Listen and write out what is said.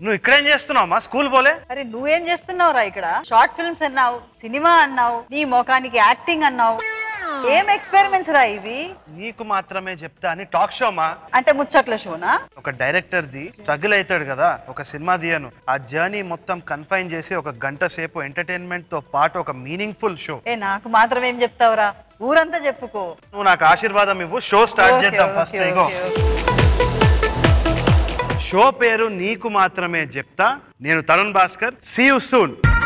నువ్వు ఇక్కడేం చేస్తున్నావు మా స్కూల్ పోలే అరే నువ్వేం చేస్తున్నావురా ఇక్కడ షార్ట్ ఫిల్మ్స్ అన్నావు సినిమా అన్నావు నీ ముఖానికి యాక్టింగ్ అన్నావు ఏం ఎక్స్పెరిమెంట్స్ రా ఇవి నీకు మాత్రమే చెప్తా అని టాక్ షో మా అంటే ముచ్చట్ల షోనా ఒక డైరెక్టర్ ది స్ట్రగుల్ అవుతాడు కదా ఒక సినిమా తీయను ఆ జర్నీ మొత్తం కన్ఫైన్ చేసి ఒక గంట సేపు ఎంటర్టైన్మెంట్ తో పాటు ఒక మీనింగ్ఫుల్ షో ఏ నాకు మాత్రం ఏం చెప్తావురా ఊరంతా చెప్పుకో నువ్వు నాకు ఆశీర్వాదం ఇవ్వు షో స్టార్ట్ ఓకే, చేద్దాం ఓకే, ఫస్ట్ ఓకే, ఇగో ఓకే. షో పేరు నీకు మాత్రమే చెప్తా నేను Tarun Bhaskar see you soon